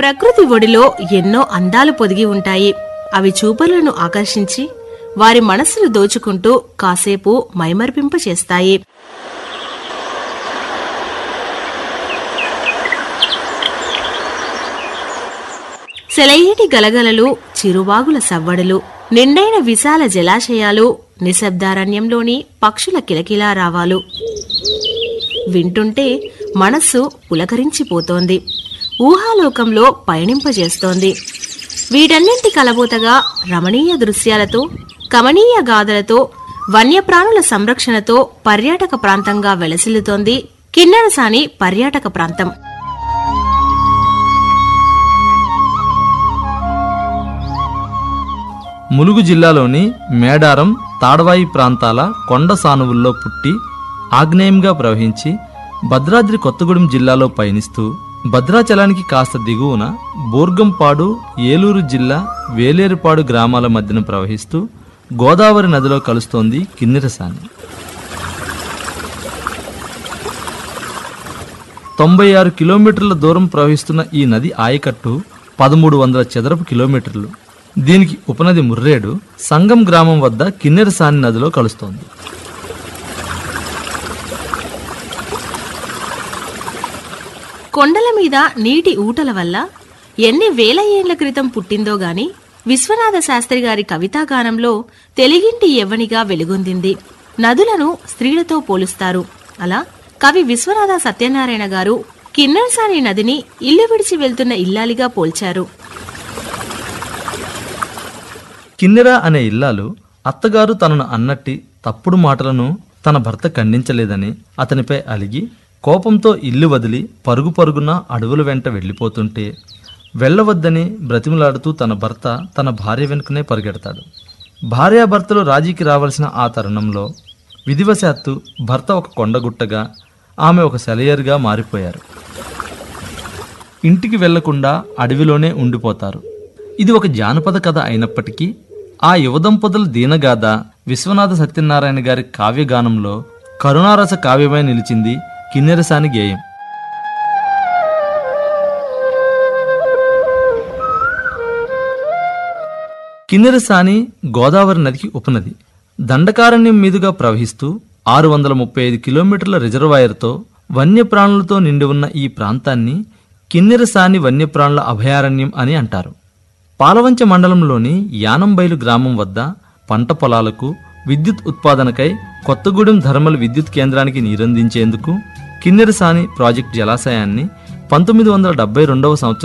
ప్రకృతి ఒడిలో ఎన్నో అందాలు పొదిగి ఉంటాయి అవి చూపరులను ఆకర్షించి వారి మనస్సును దోచుకుంటూ కాసేపు మైమర్పింప చేస్తాయి సెలయేటి గలగలలు చిరువాగుల సవ్వడులు నిండైన విశాల జలాశయాలు నిశ్శబ్దారణ్యంలోని పక్షుల కిలకిలా రావాలు వింటుంటే మనస్సు పులకరించిపోతోంది ఊహాలోకంలో పయనింపజేస్తోంది వీటన్నింటి కలబోతగా రమణీయ దృశ్యాలతో కమనీయ గాథలతో వన్యప్రాణుల సంరక్షణతో పర్యాటక ప్రాంతంగా వెలసిల్లుతోంది కిన్నెరసాని పర్యాటక ప్రాంతం ములుగు జిల్లాలోని మేడారం తాడవాయి ప్రాంతాల కొండ సానువుల్లో పుట్టి ఆగ్నేయంగా ప్రవహించి భద్రాద్రి కొత్తగూడెం జిల్లాలో పయనిస్తూ భద్రాచలానికి కాస్త దిగువన బోర్గంపాడు ఏలూరు జిల్లా వేలేరుపాడు గ్రామాల మధ్యన ప్రవహిస్తూ గోదావరి నదిలో కలుస్తోంది కిన్నెరసాని తొంభై ఆరు కిలోమీటర్ల దూరం ప్రవహిస్తున్న ఈ నది ఆయకట్టు పదమూడు వందల చదరపు కిలోమీటర్లు దీనికి ఉపనది ముర్రేడు సంగం గ్రామం వద్ద కిన్నెరసాని నదిలో కలుస్తోంది కొండల మీద నీటి ఊటల వల్ల ఎన్ని వేల ఏండ్ల క్రితం పుట్టిందో గాని విశ్వనాథ శాస్త్రి గారి కవితాగానంలో తెలుగింటి యవ్వనిగా వెలుగొందింది నదులను స్త్రీలతో పోలుస్తారు అలా కవి విశ్వనాథ సత్యనారాయణ గారు కిన్నెరసాని నదిని ఇల్లు విడిచి వెళ్తున్న ఇల్లాలిగా పోల్చారు కిన్నెర అనే ఇల్లాలు అత్తగారు తనను అన్నట్టి తప్పుడు మాటలను తన భర్త ఖండించలేదని అతనిపై అలిగి కోపంతో ఇల్లు వదిలి పరుగు పరుగున అడవుల వెంట వెళ్ళిపోతుంటే వెళ్ళవద్దని బ్రతిమలాడుతూ తన భర్త తన భార్య వెనుకనే పరిగెడతాడు భార్యాభర్తలు రాజీకి రావాల్సిన ఆ తరుణంలో విధివశాత్తు భర్త ఒక కొండగుట్టగా ఆమె ఒక సెలయరుగా మారిపోయారు ఇంటికి వెళ్లకుండా అడవిలోనే ఉండిపోతారు ఇది ఒక జానపద కథ అయినప్పటికీ ఆ యువదంపతుల దీనగాథ విశ్వనాథ సత్యనారాయణ గారి కావ్యగానంలో కరుణారస కావ్యమై నిలిచింది కిన్నెరసాని గేయం కిన్నెరసాని గోదావరి నదికి ఉపనది దండకారణ్యం మీదుగా ప్రవహిస్తూ ఆరు వందల ముప్పై ఐదు కిలోమీటర్ల రిజర్వాయర్తో వన్యప్రాణులతో నిండి ఉన్న ఈ ప్రాంతాన్ని కిన్నెరసాని వన్యప్రాణుల అభయారణ్యం అని అంటారు పాలవంచ మండలంలోని యానంబైలు గ్రామం వద్ద పంట పొలాలకు విద్యుత్ ఉత్పాదనకై కొత్తగూడెం ధర్మల్ విద్యుత్ కేంద్రానికి నీరందించేందుకు కిన్నెరసాని ప్రాజెక్టు జలాశయాన్ని పంతొమ్మిది వందల డెబ్బై రెండవ సంవత్సరం